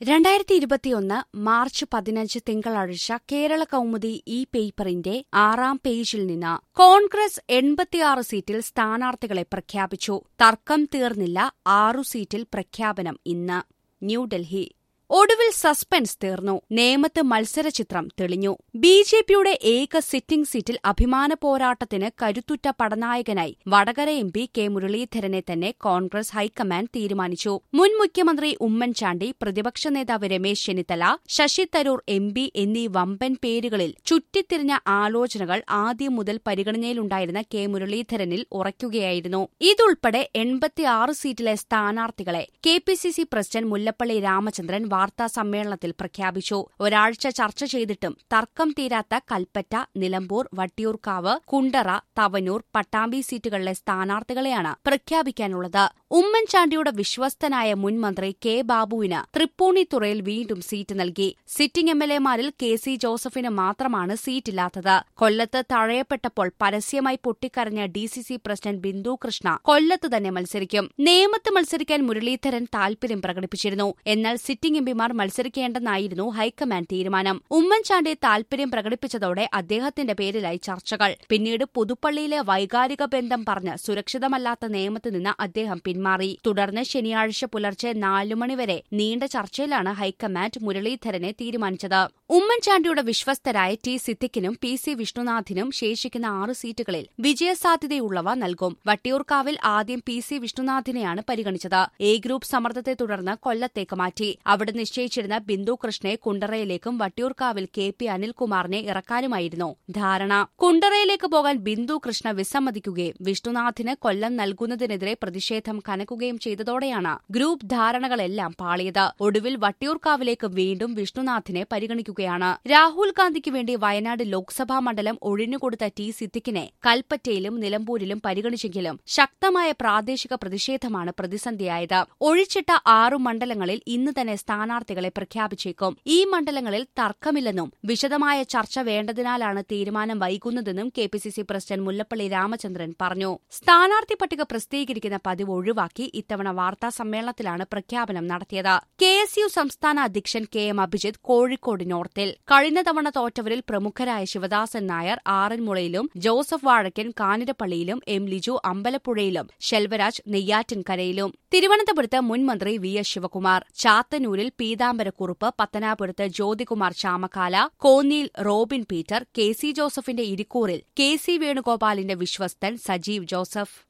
രണ്ടായിരത്തി ഇരുപത്തിയൊന്ന് മാർച്ച് പതിനഞ്ച് തിങ്കളാഴ്ച കേരള കൗമുദി ഈ പേപ്പറിന്റെ ആറാം പേജിൽ നിന്ന് കോൺഗ്രസ് എൺപത്തിയാറ് സീറ്റിൽ സ്ഥാനാർത്ഥികളെ പ്രഖ്യാപിച്ചു തർക്കം തീർന്നില്ല ആറു സീറ്റിൽ പ്രഖ്യാപനം ഇന്ന് ന്യൂഡൽഹി ഒടുവിൽ സസ്പെൻസ് തീർന്നു നേമത്ത് മത്സരചിത്രം തെളിഞ്ഞു ബി ജെ പിയുടെ ഏക സിറ്റിംഗ് സീറ്റിൽ അഭിമാന പോരാട്ടത്തിന് കരുത്തുറ്റ പടനായകനായി വടകര എം പി കെ മുരളീധരനെ തന്നെ കോൺഗ്രസ് ഹൈക്കമാൻഡ് തീരുമാനിച്ചു മുൻ മുഖ്യമന്ത്രി ഉമ്മൻചാണ്ടി പ്രതിപക്ഷ നേതാവ് രമേശ് ചെന്നിത്തല ശശി തരൂർ എം പി എന്നീ വമ്പൻ പേരുകളിൽ ചുറ്റിത്തിരിഞ്ഞ ആലോചനകൾ ആദ്യം മുതൽ പരിഗണനയിലുണ്ടായിരുന്ന കെ മുരളീധരനിൽ ഉറയ്ക്കുകയായിരുന്നു ഇതുൾപ്പെടെ എൺപത്തിയാറ് സീറ്റിലെ സ്ഥാനാർത്ഥികളെ K P C C president Mullappally Ramachandran വാർത്താ സമ്മേളനത്തിൽ പ്രഖ്യാപിച്ചു ഒരാഴ്ച ചർച്ച ചെയ്തിട്ടും തർക്കം തീരാത്ത കൽപ്പറ്റ നിലമ്പൂർ വട്ടിയൂർക്കാവ് കുണ്ടറ തവനൂർ പട്ടാമ്പി സീറ്റുകളിലെ സ്ഥാനാർത്ഥികളെയാണ് പ്രഖ്യാപിക്കാനുള്ളത് ഉമ്മൻചാണ്ടിയുടെ വിശ്വസ്തനായ മുൻ മന്ത്രി കെ ബാബുവിന് തൃപ്പൂണിത്തുറയിൽ വീണ്ടും സീറ്റ് നൽകി സിറ്റിംഗ് എം എൽ എമാരിൽ കെ സി ജോസഫിന് മാത്രമാണ് സീറ്റില്ലാത്തത് കൊല്ലത്ത് തഴയപ്പെട്ടപ്പോൾ പരസ്യമായി പൊട്ടിക്കരഞ്ഞ D C C president Bindu Krishna കൊല്ലത്ത് തന്നെ മത്സരിക്കും നേമത്ത് മത്സരിക്കാൻ മുരളീധരൻ താൽപര്യം പ്രകടിപ്പിച്ചിരുന്നു എന്നാൽ സിറ്റിംഗ് എംപിമാർ മത്സരിക്കേണ്ടെന്നായിരുന്നു ഹൈക്കമാൻഡ് തീരുമാനം ഉമ്മൻചാണ്ടി താൽപര്യം പ്രകടിപ്പിച്ചതോടെ അദ്ദേഹത്തിന്റെ പേരിലായി ചർച്ചകൾ പിന്നീട് പുതുപ്പള്ളിയിലെ വൈകാരിക ബന്ധം പറഞ്ഞ് സുരക്ഷിതമല്ലാത്ത നിയമത്ത് നിന്ന് അദ്ദേഹം പിന്മാറി തുടർന്ന് ശനിയാഴ്ച പുലർച്ചെ നാലു മണിവരെ നീണ്ട ചർച്ചയിലാണ് ഹൈക്കമാൻഡ് മുരളീധരനെ തീരുമാനിച്ചത് ഉമ്മൻചാണ്ടിയുടെ വിശ്വസ്തരായ ടി സിദ്ദിഖിനും പി സി വിഷ്ണുനാഥിനും ശേഷിക്കുന്ന ആറ് സീറ്റുകളിൽ വിജയസാധ്യതയുള്ളവ നൽകും വട്ടിയൂർക്കാവിൽ ആദ്യം പി സി വിഷ്ണുനാഥിനെയാണ് പരിഗണിച്ചത് എ ഗ്രൂപ്പ് സമ്മർദ്ദത്തെ തുടർന്ന് കൊല്ലത്തേക്ക് മാറ്റി അവിടെ നിശ്ചയിച്ചിരുന്ന ബിന്ദു കൃഷ്ണയെ കുണ്ടറയിലേക്കും വട്ടിയൂർക്കാവിൽ കെ പി അനിൽകുമാറിനെ ഇറക്കാനുമായിരുന്നു ധാരണ കുണ്ടറയിലേക്ക് പോകാൻ ബിന്ദു കൃഷ്ണ വിസമ്മതിക്കുകയും വിഷ്ണുനാഥിന് കൊല്ലം നൽകുന്നതിനെതിരെ പ്രതിഷേധം കനക്കുകയും ചെയ്തതോടെയാണ് ഗ്രൂപ്പ് ധാരണകളെല്ലാം പാളിയത് ഒടുവിൽ വട്ടിയൂർക്കാവിലേക്ക് വീണ്ടും വിഷ്ണുനാഥിനെ പരിഗണിക്കുകയാണ് രാഹുൽ ഗാന്ധിക്ക് വേണ്ടി വയനാട് ലോക്സഭാ മണ്ഡലം ഒഴിഞ്ഞുകൊടുത്ത ടി സിദ്ദിഖിനെ കൽപ്പറ്റയിലും നിലമ്പൂരിലും പരിഗണിച്ചെങ്കിലും ശക്തമായ പ്രാദേശിക പ്രതിഷേധമാണ് പ്രതിസന്ധിയായത് ഒഴിച്ചിട്ട ആറു മണ്ഡലങ്ങളിൽ ഇന്ന് തന്നെ സ്ഥാനാർത്ഥികളെ പ്രഖ്യാപിച്ചേക്കും ഈ മണ്ഡലങ്ങളിൽ തർക്കമില്ലെന്നും വിശദമായ ചർച്ച വേണ്ടതിനാലാണ് തീരുമാനം വൈകുന്നതെന്നും K P C C president Mullappally Ramachandran പറഞ്ഞു സ്ഥാനാർത്ഥി പട്ടിക പ്രസിദ്ധീകരിക്കുന്ന പതിവ് ഒഴിവാക്കി ഇത്തവണ വാർത്താ സമ്മേളനത്തിലാണ് പ്രഖ്യാപനം നടത്തിയത് കെ എസ് യു സംസ്ഥാന അധ്യക്ഷൻ കെ എം അഭിജിത്ത് കോഴിക്കോട് നോർത്തിൽ കഴിഞ്ഞ തവണ തോറ്റവരിൽ പ്രമുഖരായ ശിവദാസൻ നായർ ആറന്മുളയിലും ജോസഫ് വാഴക്കൻ കാനിരപ്പള്ളിയിലും എം ലിജു അമ്പലപ്പുഴയിലും ശെൽവരാജ് നെയ്യാറ്റിൻകരയിലും തിരുവനന്തപുരത്ത് മുൻ മന്ത്രി വി എസ് ശിവകുമാർ ചാത്തന്നൂരിൽ പീതാംബരക്കുറുപ്പ് പത്തനാപുരത്ത് ജ്യോതികുമാർ ചാമക്കാല കോന്നിയിൽ റോബിൻ പീറ്റർ കെ സി ജോസഫിന്റെ ഇരിക്കൂറിൽ കെ സി വേണുഗോപാലിന്റെ വിശ്വസ്തൻ സജീവ് ജോസഫ്